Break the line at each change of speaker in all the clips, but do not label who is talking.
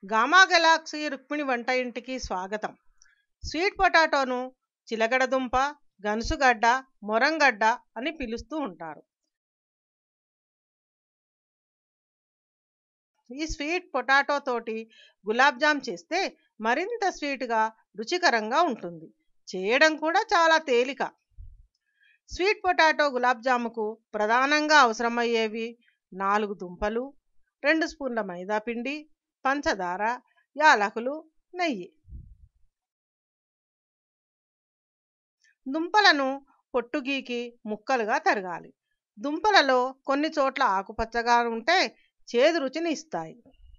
gamma Galaxy Rukmini వంట ఇంటికి స్వాగతం స్వీట్ పొటాటోను చిలగడదుంప గనుసుగడ్డ మొరంగడ్డ అని పిలుస్తూ ఉంటారు ఈ స్వీట్ పొటాటో తోటి గులాబ్ జామ్ చేస్తే మరింత స్వీట్గా రుచికరంగా ఉంటుంది చేయడం కూడా చాలా తేలిక స్వీట్ పొటాటో గులాబ్ జాముకు ప్రధానంగా అవసరమయ్యేవి నాలుగు దుంపలు రెండు స్పూన్ల మైదా పిండి పంచదార యాలకులు నెయ్యి దుంపలను పొట్టుగీకి ముక్కలుగా తరగాలి దుంపలలో కొన్ని చోట్ల ఆకుపచ్చగా ఉంటే చేదు రుచిని ఇస్తాయి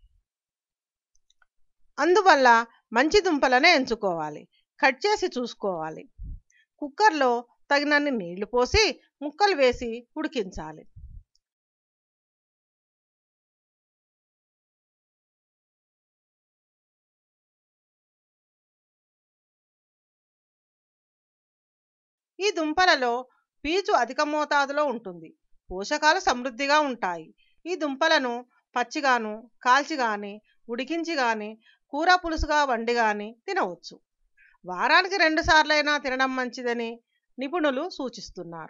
అందువల్ల మంచి దుంపలనే ఎంచుకోవాలి కట్ చేసి చూసుకోవాలి కుక్కర్లో తగినన్ని నీళ్లు పోసి ముక్కలు వేసి ఉడికించాలి ఈ దుంపలలో పీచు అధిక మోతాదులో ఉంటుంది పోషకాలు సమృద్ధిగా ఉంటాయి ఈ దుంపలను పచ్చిగాను కాల్చి గాని ఉడికించి గాని కూర పులుసుగా వండి గాని తినవచ్చు వారానికి రెండు సార్లైనా తినడం మంచిదని నిపుణులు సూచిస్తున్నారు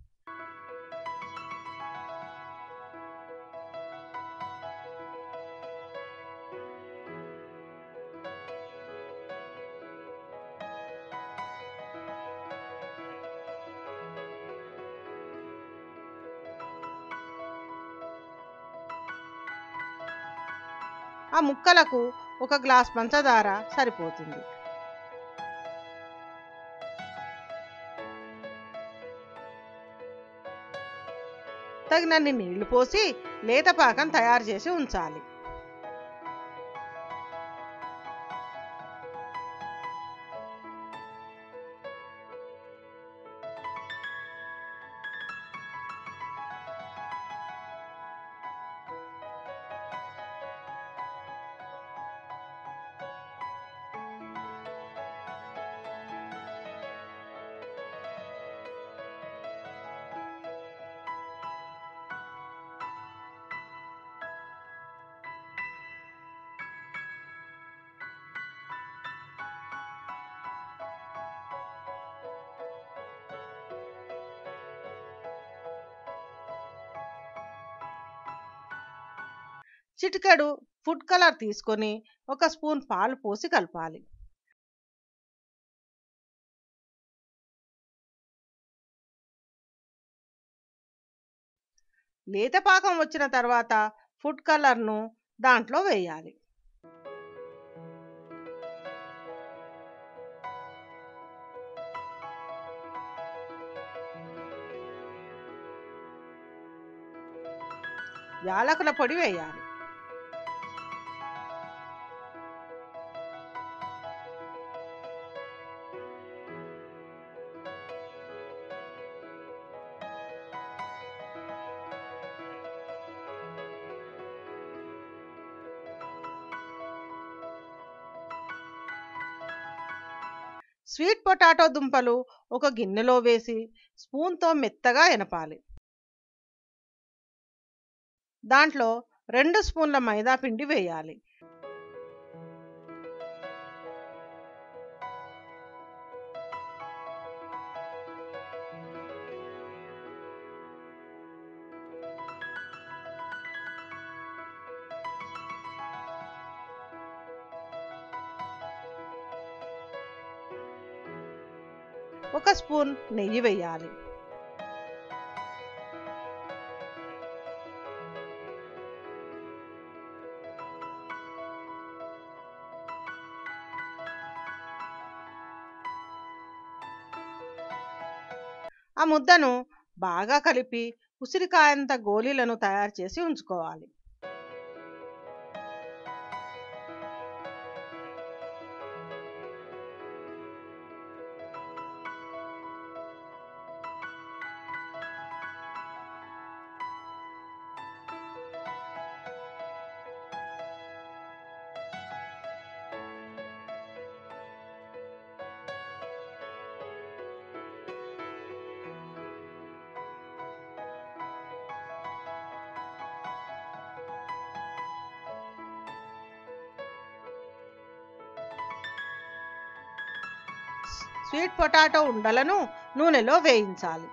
ఆ ముక్కలకు ఒక గ్లాస్ పంచదార సరిపోతుంది తగినన్ని నీళ్లు పోసి లేత పాకం తయారు చేసి ఉంచాలి చిటికెడు ఫుడ్ కలర్ తీసుకొని ఒక స్పూన్ పాలు పోసి కలపాలి లేత పాకం వచ్చిన తర్వాత ఫుడ్ కలర్ను దాంట్లో వేయాలి యాలకుల పొడి వేయాలి స్వీట్ పొటాటో దుంపలు ఒక గిన్నెలో వేసి స్పూన్తో మెత్తగా ఎనపాలి దాంట్లో రెండు స్పూన్ల మైదా పిండి వేయాలి ఒక స్పూన్ నెయ్యి వేయాలి ఆ ముద్దను బాగా కలిపి ఉసిరికాయంత గోళీలను తయారు చేసి ఉంచుకోవాలి స్వీట్ పొటాటో ఉండలను నూనెలో వేయించాలి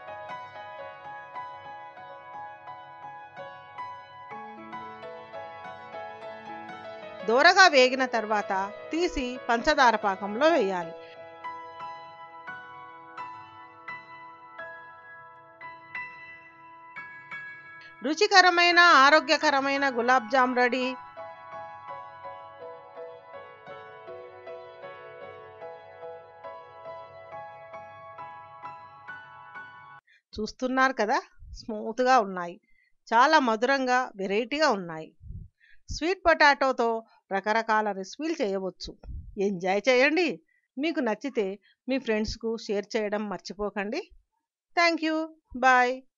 దూరగా వేగిన తర్వాత తీసి పంచదార పాకంలో వేయాలి రుచికరమైన ఆరోగ్యకరమైన గులాబ్ జామ్ రెడీ చూస్తున్నారు కదా స్మూత్గా ఉన్నాయి చాలా మధురంగా వెరైటీగా ఉన్నాయి స్వీట్ పొటాటోతో రకరకాల రెసిపీలు చేయవచ్చు ఎంజాయ్ చేయండి మీకు నచ్చితే మీ ఫ్రెండ్స్కు షేర్ చేయడం మర్చిపోకండి థ్యాంక్ యూ బాయ్